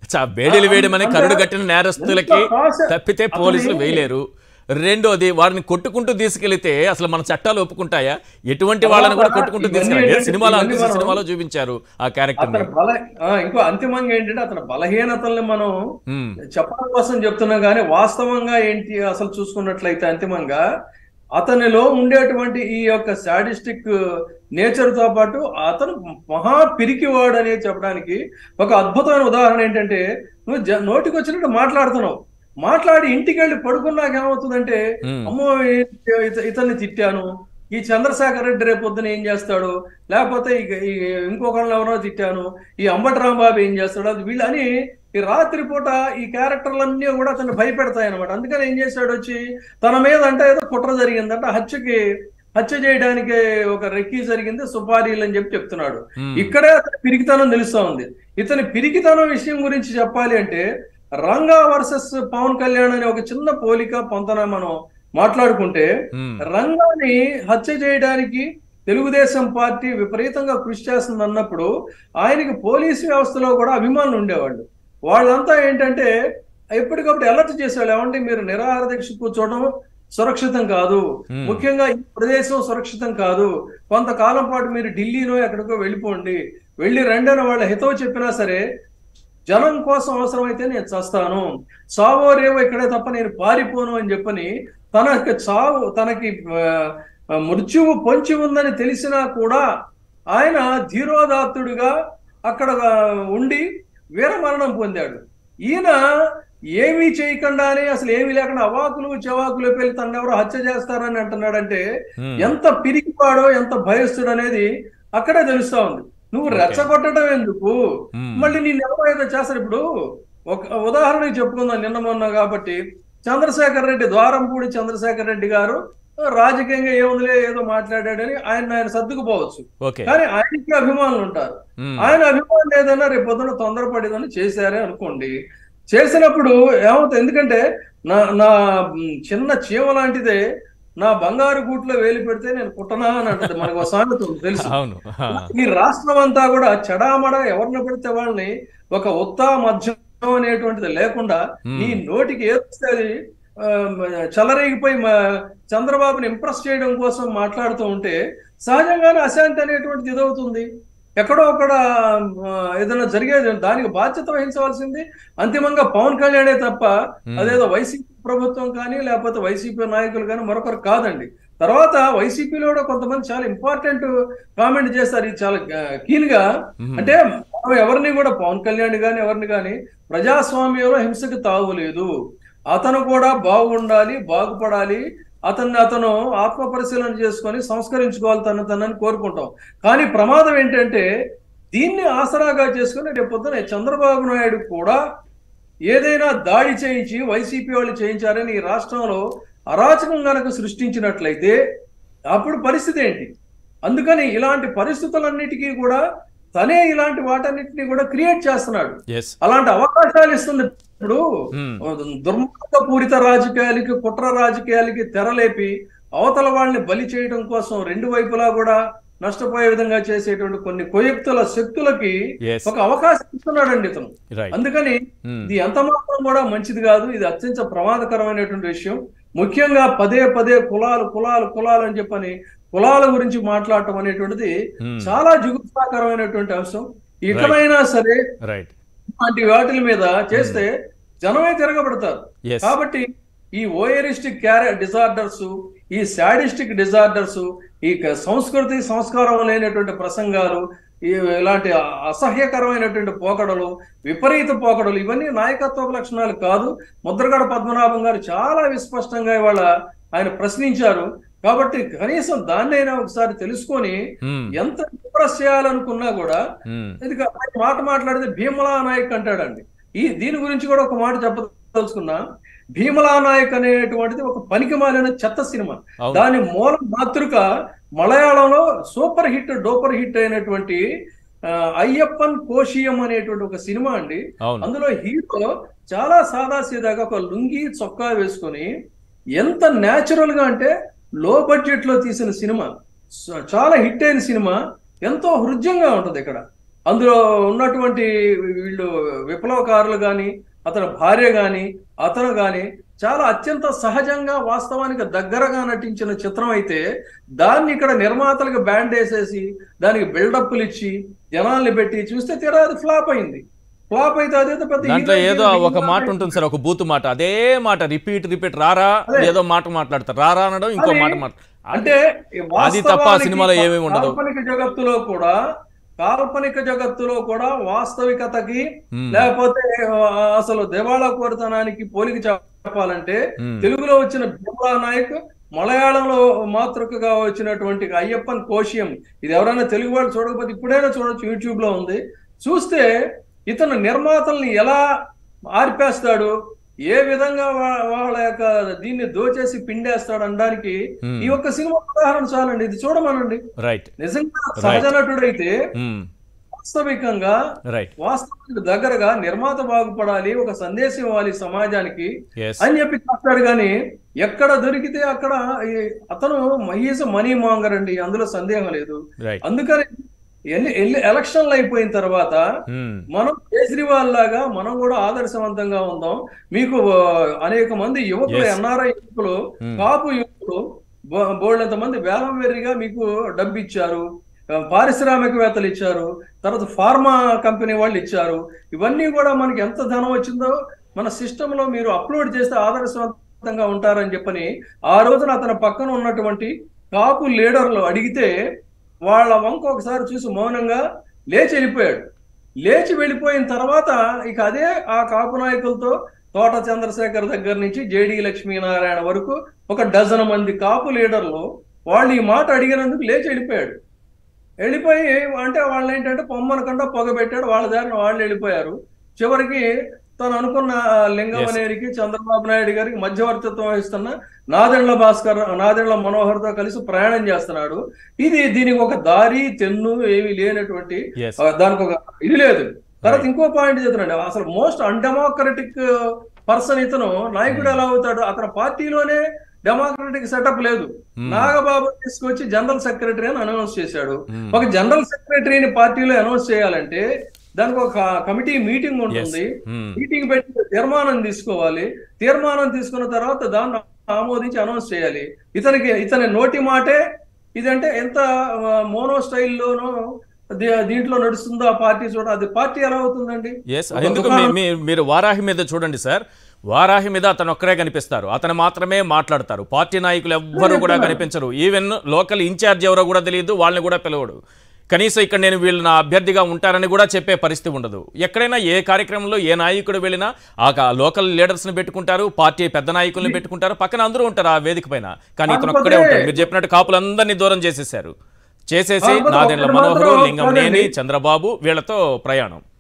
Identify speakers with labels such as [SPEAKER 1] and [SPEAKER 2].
[SPEAKER 1] చా- వేడిలు వేయడమని కరుడు కట్టిన నేరస్తులకి
[SPEAKER 2] ఎంత ప్రాసెస్-
[SPEAKER 1] తప్పితే
[SPEAKER 2] అతని-
[SPEAKER 1] పోలీసులు వేయలేరు రెండోది వారిని కొట్టుకుంటూ తీసుకెళ్తే అసలు మన చట్టాలు ఒప్పుకుంటాయా ఎటువంటి వాళ్ళని కూడా
[SPEAKER 2] తర్వాత
[SPEAKER 1] కొట్టుకుంటూ
[SPEAKER 2] ఇవన్నీ
[SPEAKER 1] తీసుకెళ్ళి
[SPEAKER 2] ఏంటంటే
[SPEAKER 1] సినిమాలో
[SPEAKER 2] ఇవన్నీ
[SPEAKER 1] అందించిన
[SPEAKER 2] మనం-
[SPEAKER 1] సినిమాలో చూపించారు ఆ క్యారెక్టర్
[SPEAKER 2] అతని బల ఆ, ఇంకో అంతిమంగా ఏంటంటే అతని బలహీనతల్ని మనం చెప్పడం కోసం చెప్తున్నాం కానీ వాస్తవంగా ఏంటి అసలు చూసుకున్నట్లయితే అంతిమంగా అతనిలో ఉండేటువంటి ఈ యొక్క సాడిస్టిక్ నేచర్ తో పాటు అతను మహా పిరికివాడు అనేది చెప్పడానికి ఒక అద్భుతమైన ఉదాహరణ ఏంటంటే నువ్వు జ- నోటికి వచ్చినట్టు మాట్లాడుతున్నావు మాట్లాడి ఇంటికి వెళ్ళి పడుకున్నాక ఏమవుతుందంటే అమ్మో ఈ- ఇత- ఇతన్ని తిట్టాను ఈ చంద్రశేఖర్ రెడ్డి రేపు పొద్దున ఏం చేస్తాడు లేకపోతే ఇక ఈ ఇంకొకళ్ళని ఎవరో తిట్టాను ఈ అంబటి రాంబాబు ఏం చేస్తాడు అది వీళ్ళు అని ఈ రాత్రి పూట ఈ క్యారెక్టర్లన్నీ కూడా అతన్ని భయపెడతాయి అనమాట అందుకని ఏం చేశాడు వచ్చి తన మీద అంటే ఏదో కుట్ర జరిగిందంటే హత్యకి హత్య చేయడానికి ఒక రెక్కి జరిగింది సుపారీలు అని చెప్పి చెప్తున్నాడు ఇక్కడే అతని పిరికితనం తెలుస్తా ఉంది ఇతని పిరికితనం విషయం గురించి చెప్పాలి అంటే రంగా వర్సెస్ పవన్ కళ్యాణ్ అనే ఒక చిన్న పోలిక పొంతన మనం మాట్లాడుకుంటే రంగాని హత్య చేయడానికి తెలుగుదేశం పార్టీ విపరీతంగా కృషి చేస్తుంది అన్నప్పుడు ఆయనకి పోలీసు వ్యవస్థలో కూడా అభిమానులు ఉండేవాళ్ళు వాళ్ళంతా ఏంటంటే ఎప్పటికప్పుడు అలర్ట్ చేసేవాళ్ళు ఏమంటే మీరు నిరాహార దీక్ష కూర్చోవడం సురక్షితం కాదు ముఖ్యంగా ఈ ప్రదేశం సురక్షితం కాదు కొంతకాలం పాటు మీరు ఢిల్లీనో ఎక్కడికో వెళ్ళిపోండి వెళ్ళి రెండని వాళ్ళ హితవు చెప్పినా సరే జనం కోసం అవసరమైతే నేను చస్తాను చావో రేవో ఇక్కడే తప్ప నేను పారిపోను అని చెప్పని తనకి చావు తనకి ఆ, ఆ, మృత్యువు పొంచి ఉందని తెలిసినా కూడా ఆయన ధీరోదాత్తుడుగా అక్కడ ఆ, ఉండి వీరమరణం పొందాడు ఈయన ఏమీ చేయకుండానే అసలు ఏమీ లేకుండా అవాకులు చెవాకులు పెళ్లి తను ఎవరో హత్య చేస్తారని అంటున్నాడంటే ఎంత పిరికిపాడో ఎంత భయస్తుడు అనేది అక్కడే తెలుస్తా ఉంది నువ్వు
[SPEAKER 1] Okay.
[SPEAKER 2] రెచ్చగొట్టడం ఎందుకు మళ్ళీ నేను ఎవరో ఏదో చేస్తారు ఇప్పుడు ఒక ఉదాహరణకి చెప్పుకుందాం నిన్న మొన్న కాబట్టి చంద్రశేఖర్ రెడ్డి ద్వారంపూడి చంద్రశేఖర్ రెడ్డి గారు రాజకీయంగా ఏముందిలే ఏదో మాట్లాడాడని ఆయన ఆయన సర్దుకుపోవచ్చు
[SPEAKER 1] ఓకే
[SPEAKER 2] కానీ ఆయనకి అభిమానులు ఉంటారు ఆయన అభిమానులు ఏదైనా రేపు పొద్దున తొందరపడేదని చేశారే అనుకోండి చేసినప్పుడు ఏమవుతుంది ఎందుకంటే నా నా మ్, చిన్న చీమ లాంటిదే నా బంగారు గూట్లో వేలు పెడితే నేను కుట్టనా అని అంటది మనకు ఒక సామెత ఉంది, తెలుసు
[SPEAKER 1] అవును ఆ.
[SPEAKER 2] ఈ రాష్ట్రం అంతా కూడా చెడామడ ఎవరిని పెడితే వాళ్ళని ఒక ఉత్తా మధ్యం అనేటువంటిది లేకుండా
[SPEAKER 1] Hmm.
[SPEAKER 2] నీ నోటికి ఏదొస్తే అది ఆ, చెలరేగిపోయి మా చంద్రబాబుని ఇంప్రెస్ చేయడం కోసం మాట్లాడుతూ ఉంటే సహజంగానే అశాంతి అనేటువంటిది ఇదవుతుంది ఎక్కడో అక్కడ ఆ, ఏదైనా జరిగేది దానికి బాధ్యత వహించవలసింది అంతిమంగా పవన్ కళ్యాణే తప్ప
[SPEAKER 1] Hmm.
[SPEAKER 2] అదేదో వైసీపీ ప్రభుత్వం కానీ లేకపోతే వైసీపీ నాయకులు కానీ మరొకరు కాదండి తర్వాత వైసీపీలో కూడా కొంతమంది చాలా ఇంపార్టెంట్ కామెంట్ చేస్తారు ఇది చాలా కీన్ గా
[SPEAKER 1] మ్మ్.
[SPEAKER 2] అంటే మనం ఎవరిని కూడా పవన్ కళ్యాణ్ గాని ఎవరిని కానీ ప్రజాస్వామ్యంలో హింసకు తావులేదు అతను కూడా బాగుండాలి బాగుపడాలి అతన్ని అతను ఆత్మ పరిశీలన చేసుకొని సంస్కరించుకోవాలి తన తనని కోరుకుంటాం కానీ ప్రమాదం ఏంటంటే దీన్ని ఆసరాగా చేసుకుని రేపు పొద్దున చంద్రబాబు నాయుడు కూడా ఏదైనా దాడి చేయించి వైసీపీ వాళ్ళు చేయించారని ఈ రాష్ట్రంలో అరాచకం గనక సృష్టించినట్లయితే అప్పుడు పరిస్థితి ఏంటి అందుకని ఇలాంటి పరిస్థితులన్నిటికీ కూడా తనే ఇలాంటి వాటన్నిటిని కూడా క్రియేట్ చేస్తున్నాడు
[SPEAKER 1] ఎస్
[SPEAKER 2] అలాంటి అవకాశాలు ఇస్తుంది ఇప్పుడు
[SPEAKER 1] మ్మ్.
[SPEAKER 2] దుర్మార్గ పూరిత రాజకీయాలకి కుట్ర రాజకీయాలకి తెరలేపి అవతల వాళ్ళని బలి చేయడం కోసం రెండు వైపులా కూడా నష్టపోయే విధంగా చేసేటువంటి కొన్ని కొయుక్తుల శక్తులకి
[SPEAKER 1] ఎస్
[SPEAKER 2] ఒక అవకాశం ఇస్తున్నాడండి ఇతను
[SPEAKER 1] రైట్
[SPEAKER 2] అందుకని ఇది ఎంత మాత్రం కూడా మంచిది కాదు ఇది అత్యంత ప్రమాదకరమైనటువంటి విషయం ముఖ్యంగా పదే పదే కులాలు కులాలు కులాలు అని చెప్పని కులాల గురించి మాట్లాడటం అనేటువంటిది చాలా జుగుప్సాకరమైనటువంటి అంశం ఇకమైనా సరే
[SPEAKER 1] రైట్
[SPEAKER 2] ఇలాంటి వాటిల మీద చేస్తే జనమే తిరగబడతారు
[SPEAKER 1] ఎస్
[SPEAKER 2] కాబట్టి ఈ ఓయరిస్టిక్ క్యారె డిజార్డర్స్ ఈ శాడిస్టిక్ డిజార్డర్స్ ఈ క- సంస్కృతి సంస్కారం లేనటువంటి ప్రసంగాలు ఈ ఇలాంటి అసహ్యకరమైనటువంటి పోకడలు విపరీత పోకడలు ఇవన్నీ నాయకత్వ లక్షణాలు కాదు ముద్రగడ పద్మనాభం గారు చాలా విస్పష్టంగా ఇవాళ ఆయన ప్రశ్నించారు కాబట్టి కనీసం దాన్నైనా ఒకసారి తెలుసుకొని ఎంత ఇంప్రెస్ చేయాలనుకున్నా కూడా ఇది కా- ఆయన మాట మాట్లాడితే భీమలా నాయక్ అంటాడండి ఈ దీని గురించి కూడా ఒక మాట చెప్పదలుచుకున్నా భీమలా నాయక్ అనేటువంటిది ఒక పనికి మాలిన చెత్త సినిమా
[SPEAKER 1] అవును
[SPEAKER 2] దాని మూల మాతృక మలయాళంలో సూపర్ హిట్ డోపర్ హిట్ అయినటువంటి ఆ, అయ్యప్పన్ కోశియం అనేటువంటి ఒక సినిమా అండి
[SPEAKER 1] అవును
[SPEAKER 2] అందులో హీరో చాలా సాదా సీదాగా ఒక లుంగి చొక్కా వేసుకొని ఎంత న్యాచురల్ గా అంటే లో బడ్జెట్ లో తీసిన సినిమా స- చాలా హిట్ అయిన సినిమా ఎంతో హృద్యంగా ఉంటది ఇక్కడ అందులో ఉన్నటువంటి వీళ్ళు విప్లవకారులు కానీ అతని భార్య కానీ అతను కానీ చాలా అత్యంత సహజంగా వాస్తవానికి దగ్గరగా నటించిన చిత్రం అయితే దాన్ని ఇక్కడ నిర్మాతలకు బ్యాండ్ వేసేసి దానికి బిల్డప్లు ఇచ్చి జనాల్ని పెట్టి చూస్తే తీరా అది ఫ్లాప్ అయింది ఫ్లాప్ అయితే అదేదో పెద్ద
[SPEAKER 1] దాంట్లో
[SPEAKER 2] hero
[SPEAKER 1] ఏదో
[SPEAKER 2] కి
[SPEAKER 1] ఒక మాట ఉంటుంది సార్ ఒక బూతు మాట అదే మాట రిపీట్ రిపీట్ రారా ఏదో మాట మాట్లాడతారు రారా అనడం ఇంకో
[SPEAKER 2] అది-
[SPEAKER 1] మాట మాట్లాడు
[SPEAKER 2] అంటే ఈ
[SPEAKER 1] అది తప్ప ఆ
[SPEAKER 2] వాస్తవానికి
[SPEAKER 1] సినిమాలో ఏమీ ఉండదు.
[SPEAKER 2] కాల్పనిక జగత్తులో కూడా కాల్పనిక జగత్తులో కూడా వాస్తవికతకి
[SPEAKER 1] Hmm.
[SPEAKER 2] లేకపోతే ఆ, అసలు దేవాళా కోరితనానికి పోలిక చెప్పాలంటే
[SPEAKER 1] Hmm.
[SPEAKER 2] తెలుగులో వచ్చిన బిమలా నాయక్ మలయాళంలో మాతృకగా వచ్చినటువంటి అయ్యప్పన్ కోశియం ఇది ఎవరైనా తెలుగు వాళ్ళు చూడకపోతే ఇప్పుడైనా చూడొచ్చు యూట్యూబ్ లో ఉంది చూస్తే ఇతను నిర్మాతల్ని ఎలా ఆర్పేస్తాడు ఏ విధంగా వా- వాళ్ళ యొక్క దీన్ని దోచేసి పిండేస్తాడు అనడానికి
[SPEAKER 1] Hmm.
[SPEAKER 2] ఈ ఒక్క సినిమా ఉదాహరణ చాలండి ఇది చూడమనండి
[SPEAKER 1] రైట్
[SPEAKER 2] నిజంగా సహజ నటుడైతే
[SPEAKER 1] ఉమ్,
[SPEAKER 2] వాస్తవికంగా
[SPEAKER 1] రైట్
[SPEAKER 2] వాస్తవానికి దగ్గరగా నిర్మాత బాగుపడాలి ఒక సందేశం ఇవ్వాలి సమాజానికి
[SPEAKER 1] ఎస్
[SPEAKER 2] అని చెప్పి చెప్తాడు కానీ ఎక్కడ దొరికితే అక్కడ ఈ అతను మహీస్ మనీ మాంగర్ అండి అందులో సందేహం లేదు
[SPEAKER 1] రైట్
[SPEAKER 2] అందుకని ఎన్ని ఎన్ని ఎలక్షన్లు అయిపోయిన తర్వాత
[SPEAKER 1] ఉమ్,
[SPEAKER 2] మనం కేజ్రీవాల్ లాగా మనం కూడా ఆదర్శవంతంగా ఉందాం మీకు ఆ, అనేక మంది యువకులు
[SPEAKER 1] Yes.
[SPEAKER 2] ఎన్ఆర్ఐ యువకులు
[SPEAKER 1] Hmm.
[SPEAKER 2] కాపు యువకులు బో- బోల్డంత మంది వేలం వెర్రిగా మీకు డబ్బు ఇచ్చారు ఆ, పారిశ్రామికవేత్తలు ఇచ్చారు తర్వాత ఫార్మా కంపెనీ వాళ్ళు ఇచ్చారు ఇవన్నీ కూడా మనకి ఎంత ధనం వచ్చిందో మన సిస్టమ్ లో మీరు అప్లోడ్ చేస్తే ఆదర్శవంతంగా ఉంటారని చెప్పని ఆ రోజున అతని పక్కన ఉన్నటువంటి కాపు లీడర్లు అడిగితే వాళ్ళ వంక ఒకసారి చూసి మౌనంగా లేచి వెళ్ళిపోయాడు లేచి వెళ్ళిపోయిన తర్వాత ఇక అదే ఆ కాపు నాయకులతో తోట చంద్రశేఖర్ దగ్గర నుంచి జేడి లక్ష్మీనారాయణ వరకు ఒక డజన్ మంది కాపు లీడర్లు వాళ్ళు ఈ మాట అడిగినందుకు లేచి వెళ్ళిపోయాడు వెళ్ళిపోయి అంటే వాళ్ళు ఏంటంటే పొమ్మనకుండా పొగబెట్టాడు వాళ్ళ దారిని వాళ్ళు వెళ్ళిపోయారు చివరికి తను అనుకున్న లింగమనేరికి చంద్రబాబు నాయుడు గారికి మధ్యవర్తిత్వం వహిస్తున్న నాదెండ్ల భాస్కర్ నాదెండ్ల మనోహర్తో కలిసి ప్రయాణం చేస్తున్నాడు ఇది దీనికి ఒక దారి తెన్ను ఏమీ లేనటువంటి
[SPEAKER 1] ఎస్
[SPEAKER 2] ఆ, దానికి ఒక ఇది లేదు తర్వాత ఇంకో పాయింట్ చెప్తున్నాడు అసలు మోస్ట్ అన్డెమోక్రటిక్ పర్సన్ ఇతను నాయకుడు ఎలా అవుతాడు అతని పార్టీలోనే డెమోక్రటిక్ సెటప్ లేదు నాగబాబు తీసుకొచ్చి జనరల్ సెక్రటరీ అని అనౌన్స్ చేశాడు
[SPEAKER 1] Hmm.
[SPEAKER 2] ఒక జనరల్ సెక్రటరీని పార్టీలో అనౌన్స్ చేయాలంటే దానికి ఒక కమిటీ మీటింగ్ ఉంటుంది
[SPEAKER 1] ఉమ్,
[SPEAKER 2] మీటింగ్ పెట్టి తీర్మానం తీసుకోవాలి తీర్మానం తీసుకున్న తర్వాత దాన్ని ఆమోదించి అనౌన్స్ చేయాలి ఇతనికి ఇతని నోటి మాటే ఇదంటే ఎంత మోనో స్టైల్లోనూ దీ- దీంట్లో నడుస్తుందో ఆ పార్టీ చూడ అది పార్టీ ఎలా అవుతుందండి
[SPEAKER 1] ఎస్
[SPEAKER 2] ఒక
[SPEAKER 1] ఎందుకు మీ-
[SPEAKER 2] దుకాణం-
[SPEAKER 1] మీ- మీరు వారాహి మీద చూడండి సార్ వారాహి మీద అతను ఒక్కరే కనిపిస్తారు అతను మాత్రమే మాట్లాడతారు పార్టీ నాయకులు ఎవ్వరూ కూడా కనిపించరు ఈవెన్ లోకల్ ఇన్ఛార్జ్ ఎవరో కూడా తెలియదు వాళ్ళని కూడా పిలవడు కనీసం ఇక్కడ నేను వీళ్ళు నా అభ్యర్థిగా ఉంటారని కూడా చెప్పే పరిస్థితి ఉండదు ఎక్కడైనా ఏ కార్యక్రమంలో ఏ నాయకుడు వెళ్ళినా ఆ కా- లోకల్ లీడర్స్ని పెట్టుకుంటారు పార్టీ పెద్ద నాయకుల్ని పెట్టుకుంటారు పక్కన అందరూ ఉంటారు ఆ వేదిక పైన కానీ ఇతను ఒక్కడే
[SPEAKER 2] కాకపోతే-
[SPEAKER 1] ఉంటాడు మీరు చెప్పినట్టు కాపులందరినీ దూరం చేసేసారు చేసేసి
[SPEAKER 2] కాకపోతే
[SPEAKER 1] నాదెండ్ల
[SPEAKER 2] ఒక్కడు
[SPEAKER 1] మనోహరు
[SPEAKER 2] మాత్రం
[SPEAKER 1] లింగంనేని
[SPEAKER 2] కాదండి.
[SPEAKER 1] చంద్రబాబు వీళ్ళతో ప్రయాణం